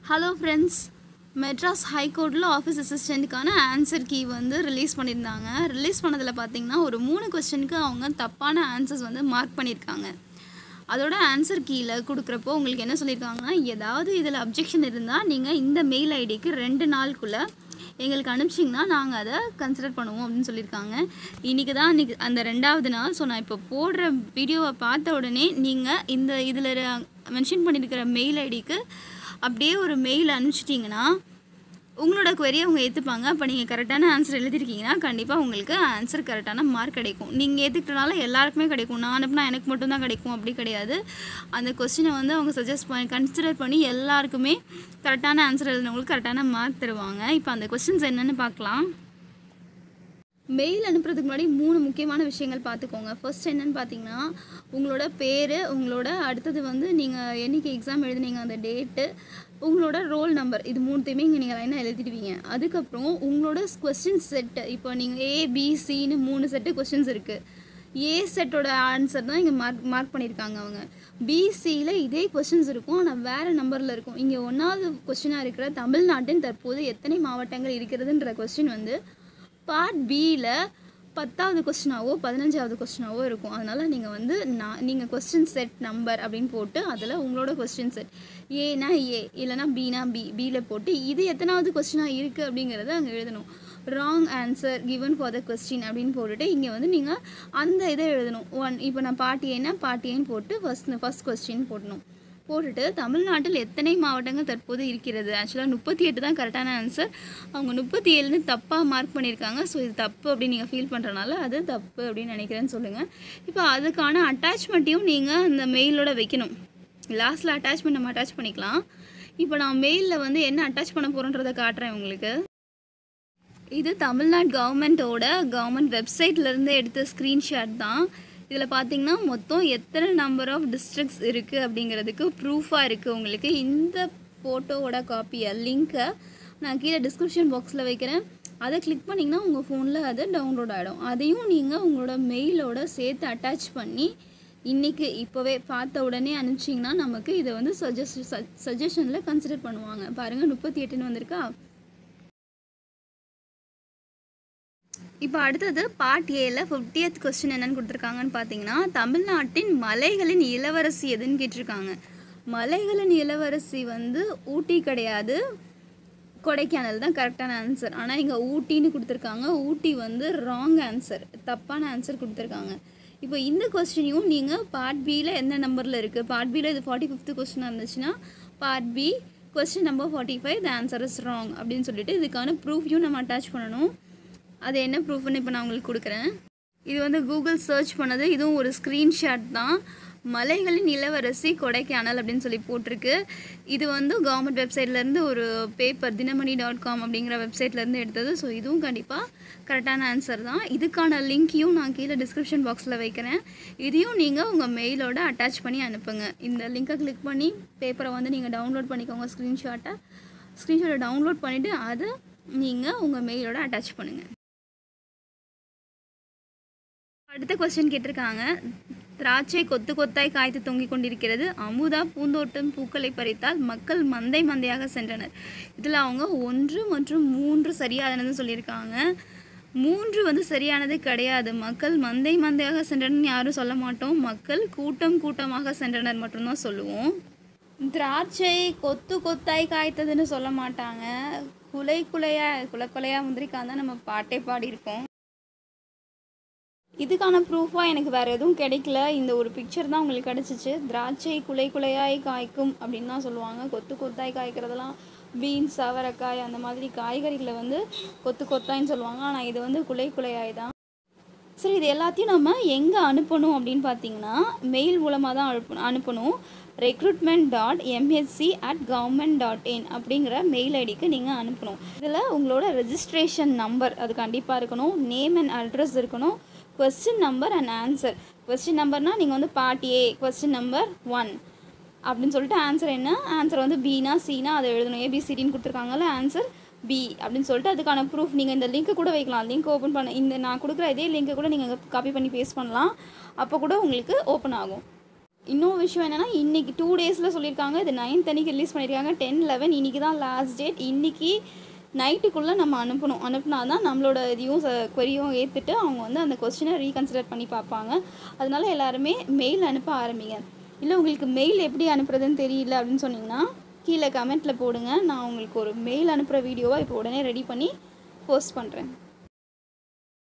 hello friends Madras ஹைகோர்ட்டில் office அசிஸ்டண்ட்டுக்கான answer key வந்து ரிலீஸ் பண்ணியிருந்தாங்க ரிலீஸ் பண்ணதில் பார்த்தீங்கன்னா ஒரு மூணு கொஸ்டினுக்கு அவங்க தப்பான ஆன்சர்ஸ் வந்து மார்க் பண்ணியிருக்காங்க அதோட ஆன்சர் கீழே கொடுக்குறப்போ உங்களுக்கு என்ன சொல்லியிருக்காங்கன்னா ஏதாவது இதில் அப்ஜெக்ஷன் இருந்தால் நீங்கள் இந்த மெயில் ஐடிக்கு ரெண்டு நாளுக்குள்ளே எங்களுக்கு அனுப்பிச்சிங்கன்னா நாங்கள் அதை கன்சிடர் பண்ணுவோம் அப்படின்னு சொல்லியிருக்காங்க இன்றைக்கி தான் இன்றைக்கி அந்த ரெண்டாவது நாள் ஸோ நான் இப்போ போடுற வீடியோவை பார்த்த உடனே நீங்கள் இந்த இதில் மென்ஷன் பண்ணியிருக்கிற மெயில் ஐடிக்கு அப்படியே ஒரு மெயில் அனுப்பிச்சிட்டிங்கன்னா உங்களோட query அவங்க ஏற்றுப்பாங்க அப்போ நீங்கள் கரெக்டான ஆன்சர் எழுதிருக்கீங்கன்னா கண்டிப்பாக உங்களுக்கு ஆன்சர் கரெக்டான மார்க் கிடைக்கும் நீங்கள் ஏற்றுக்கிட்டனால எல்லாருக்குமே கிடைக்கும் நான் அனுப்புனா எனக்கு மட்டும்தான் கிடைக்கும் அப்படி கிடையாது அந்த கொஸ்டினை வந்து அவங்க சஜஸ்ட் பண்ணி கன்சிடர் பண்ணி எல்லாருக்குமே கரெக்டான ஆன்சர் எழுதினவங்களுக்கு கரெக்டான மார்க் தருவாங்க இப்போ அந்த கொஸ்டின்ஸ் என்னென்னு பார்க்கலாம் மெயில் அனுப்புறதுக்கு முன்னாடி மூணு முக்கியமான விஷயங்கள் பார்த்துக்கோங்க ஃபர்ஸ்ட் என்னன்னு பார்த்தீங்கன்னா உங்களோட பேர் உங்களோட அடுத்தது வந்து நீங்கள் என்னைக்கு எக்ஸாம் எழுதுனீங்க அந்த டேட்டு உங்களோட ரோல் நம்பர் இது மூணுத்தையுமே இங்கே நீங்கள் லைனாக எழுதிடுவீங்க அதுக்கப்புறம் உங்களோட கொஸ்டின் செட்டு இப்போ நீங்கள் ஏபிசின்னு மூணு செட்டு கொஸ்டின்ஸ் இருக்குது ஏ செட்டோட ஆன்சர் தான் இங்கே மார்க் மார்க் பண்ணியிருக்காங்க அவங்க பிசியில் இதே கொஸ்டின்ஸ் இருக்கும் ஆனால் வேறு நம்பரில் இருக்கும் இங்கே ஒன்றாவது கொஸ்டினாக இருக்கிற தமிழ்நாட்டின் தற்போது எத்தனை மாவட்டங்கள் இருக்கிறதுன்ற கொஸ்டின் வந்து பார்ட் பியில் பத்தாவது கொஸ்டினாவோ பதினஞ்சாவது கொஸ்டினாவோ இருக்கும் அதனால் நீங்கள் வந்து நான் நீங்கள் கொஸ்டின் செட் நம்பர் அப்படின்னு போட்டு அதில் உங்களோட கொஸ்டின் செட் ஏனா ஏ இல்லைனா பினா பி பியில் போட்டு இது எத்தனாவது கொஸ்டினாக இருக்குது அப்படிங்கிறத அங்கே எழுதணும் wrong answer given for the question அப்படின்னு போட்டுட்டு இங்கே வந்து நீங்கள் அந்த இதை எழுதணும் ஒன் இப்போ நான் பார்ட்டி ஏன்னா பார்ட்டி ஏன்னு போட்டு ஃபஸ்ட் ஃபஸ்ட் கொஸ்டின் போடணும் போட்டுட்டு தமிழ்நாட்டில் எத்தனை மாவட்டங்கள் தற்போது இருக்கிறது ஆக்சுவலாக முப்பத்தி எட்டு தான் கரெக்டான ஆன்சர் அவங்க முப்பத்தி ஏழுன்னு தப்பாக மார்க் பண்ணியிருக்காங்க ஸோ இது தப்பு அப்படின்னு நீங்கள் ஃபீல் பண்ணுறனால அது தப்பு அப்படின்னு நினைக்கிறேன்னு சொல்லுங்கள் இப்போ அதுக்கான அட்டாச்மெண்ட்டையும் நீங்கள் அந்த மெயிலோட வைக்கணும் லாஸ்ட்டில் அட்டாச்மெண்ட் நம்ம அட்டாச் பண்ணிக்கலாம் இப்போ நான் மெயிலில் வந்து என்ன அட்டாச் பண்ண போகிறோன்றதை காட்டுறேன் உங்களுக்கு இது தமிழ்நாடு கவர்மெண்ட்டோட கவர்மெண்ட் வெப்சைட்லேருந்து எடுத்த ஸ்க்ரீன்ஷாட் தான் இதில் பார்த்தீங்கன்னா மொத்தம் எத்தனை நம்பர் ஆஃப் டிஸ்ட்ரிக்ட்ஸ் இருக்குது அப்படிங்கிறதுக்கு ப்ரூஃபாக இருக்குது உங்களுக்கு இந்த ஃபோட்டோவோட காப்பியை லிங்க்கை நான் கீழே டிஸ்கிரிப்ஷன் பாக்ஸில் வைக்கிறேன் அதை கிளிக் பண்ணிங்கன்னா உங்கள் ஃபோனில் அது டவுன்லோட் ஆகிடும் அதையும் நீங்கள் உங்களோட மெயிலோட சேர்த்து அட்டாச் பண்ணி இன்றைக்கி இப்போவே பார்த்த உடனே அனுப்பிச்சிங்கன்னா நமக்கு இதை வந்து சஜஸ்ட் சஜஷனில் கன்சிடர் பண்ணுவாங்க பாருங்கள் முப்பத்தி எட்டுன்னு வந்திருக்கா இப்போ அடுத்தது பார்ட் ஏல ஃபிஃப்டியத் கொஸ்டின் என்னன்னு கொடுத்துருக்காங்கன்னு பார்த்தீங்கன்னா தமிழ்நாட்டின் மலைகளின் இளவரசி எதுன்னு கேட்டிருக்காங்க மலைகளின் இளவரசி வந்து ஊட்டி கிடையாது கொடைக்கானல் தான் கரெக்டான ஆன்சர் ஆனால் இங்கே ஊட்டின்னு கொடுத்துருக்காங்க ஊட்டி வந்து ராங் ஆன்சர் தப்பான ஆன்சர் கொடுத்துருக்காங்க இப்போ இந்த கொஸ்டினையும் நீங்கள் பார்ட் பியில் எந்த நம்பரில் இருக்குது பார்ட் பியில் இது ஃபார்ட்டி ஃபிஃப்த்து கொஸ்டினாக இருந்துச்சுன்னா part B question number forty five the answer is wrong அப்படின்னு சொல்லிட்டு இதுக்கான ப்ரூஃபையும் நம்ம அட்டாச் பண்ணணும் அது என்ன ப்ரூஃப்னு இப்போ நான் உங்களுக்கு கொடுக்குறேன் இது வந்து கூகுள் சர்ச் பண்ணது இதுவும் ஒரு ஸ்க்ரீன்ஷாட் தான் மலைகளின் இளவரசி கொடைக்கானல் அப்படின்னு சொல்லி போட்டிருக்கு இது வந்து கவர்மெண்ட் வெப்சைட்லேருந்து ஒரு பேப்பர் தினமணி டாட் காம் அப்படிங்கிற வெப்சைட்லேருந்து எடுத்தது ஸோ இதுவும் கண்டிப்பாக கரெக்டான ஆன்சர் தான் இதுக்கான லிங்க்கையும் நான் கீழே டிஸ்கிரிப்ஷன் பாக்ஸில் வைக்கிறேன் இதையும் நீங்கள் உங்கள் மெயிலோட அட்டாச் பண்ணி அனுப்புங்க இந்த லிங்கை கிளிக் பண்ணி பேப்பரை வந்து நீங்கள் டவுன்லோட் பண்ணிக்கோங்க ஸ்க்ரீன்ஷாட்டை ஸ்க்ரீன்ஷாட்டை டவுன்லோட் பண்ணிவிட்டு அதை நீங்கள் உங்கள் மெயிலோட அட்டாச் பண்ணுங்கள் அடுத்த கொஸ்டின் கேட்டிருக்காங்க திராட்சை கொத்து கொத்தாய் காய்த்து தொங்கிக் கொண்டிருக்கிறது அமுதா பூந்தோட்டம் பூக்களை பறித்தால் மக்கள் மந்தை மந்தையாக சென்றனர் இதில் அவங்க ஒன்று மற்றும் மூன்று சரியானது சொல்லியிருக்காங்க மூன்று வந்து சரியானது கிடையாது மக்கள் மந்தை மந்தையாக சென்றனர் யாரும் சொல்ல மாட்டோம் மக்கள் கூட்டம் கூட்டமாக சென்றனர் மட்டும்தான் சொல்லுவோம் திராட்சை கொத்து கொத்தாய் காய்த்ததுன்னு சொல்ல மாட்டாங்க குலை குலையா குலை குலையா முந்திரிக்காய் தான் நம்ம பாட்டே பாடியிருக்கோம் இதுக்கான ப்ரூஃபாக எனக்கு வேறு எதுவும் கிடைக்கல இந்த ஒரு பிக்சர் தான் உங்களுக்கு கிடச்சிச்சு திராட்சை குலை குலையாய் காய்க்கும் அப்படின்னு தான் சொல்லுவாங்க கொத்து கொத்தாய் காய்க்கிறதெல்லாம் பீன்ஸ் அவரைக்காய் அந்த மாதிரி காய்கறிகளை வந்து கொத்து கொத்தாய்ன்னு சொல்லுவாங்க ஆனால் இது வந்து குலை குலையாய் தான் சரி இது எல்லாத்தையும் நம்ம எங்கே அனுப்பணும் அப்படின்னு பார்த்தீங்கன்னா மெயில் மூலமாக தான் அனுப்ப அனுப்பணும் recruitment dot MHC at government dot in அப்படிங்கிற மெயில் ஐடிக்கு நீங்கள் அனுப்பணும் இதில் உங்களோட ரெஜிஸ்ட்ரேஷன் நம்பர் அது கண்டிப்பாக இருக்கணும் நேம் அண்ட் அட்ரஸ் இருக்கணும் question number and answer question நம்பர்னால் நீங்கள் வந்து part A question number one அப்படின்னு சொல்லிட்டு ஆன்சர் என்ன ஆன்சர் வந்து பீனா சீனா அதை எழுதணும் ஏபிசிடின்னு கொடுத்துருக்காங்கல்ல ஆன்சர் பி அப்படின்னு சொல்லிட்டு அதுக்கான ப்ரூஃப் நீங்கள் இந்த லிங்க்கை கூட வைக்கலாம் லிங்க் ஓப்பன் பண்ண இந்த நான் கொடுக்குற இதே லிங்க்கை கூட நீங்கள் காப்பி பண்ணி பேஸ்ட் பண்ணலாம் அப்போ கூட உங்களுக்கு ஓப்பன் ஆகும் இன்னொரு விஷயம் என்னென்னா இன்றைக்கி டூ டேஸில் சொல்லியிருக்காங்க இது நைன்த் அன்னைக்கு ரிலீஸ் பண்ணியிருக்காங்க டென் லெவன் இன்றைக்கி தான் லாஸ்ட் டேட் இன்றைக்கி நைட்டுக்குள்ளே நம்ம அனுப்பணும் அனுப்புனா தான் நம்மளோட இதையும் கொரியும் ஏற்றுட்டு அவங்க வந்து அந்த கொஸ்டினை ரீகன்சிடர் பண்ணி பார்ப்பாங்க அதனால எல்லாருமே மெயில் அனுப்ப ஆரம்பிங்க இல்லை உங்களுக்கு மெயில் எப்படி அனுப்புறதுன்னு தெரியல அப்படின்னு சொன்னீங்கன்னா கீழே கமெண்ட்டில் போடுங்க நான் உங்களுக்கு ஒரு மெயில் அனுப்புகிற வீடியோவை இப்போ உடனே ரெடி பண்ணி போஸ்ட் பண்ணுறேன்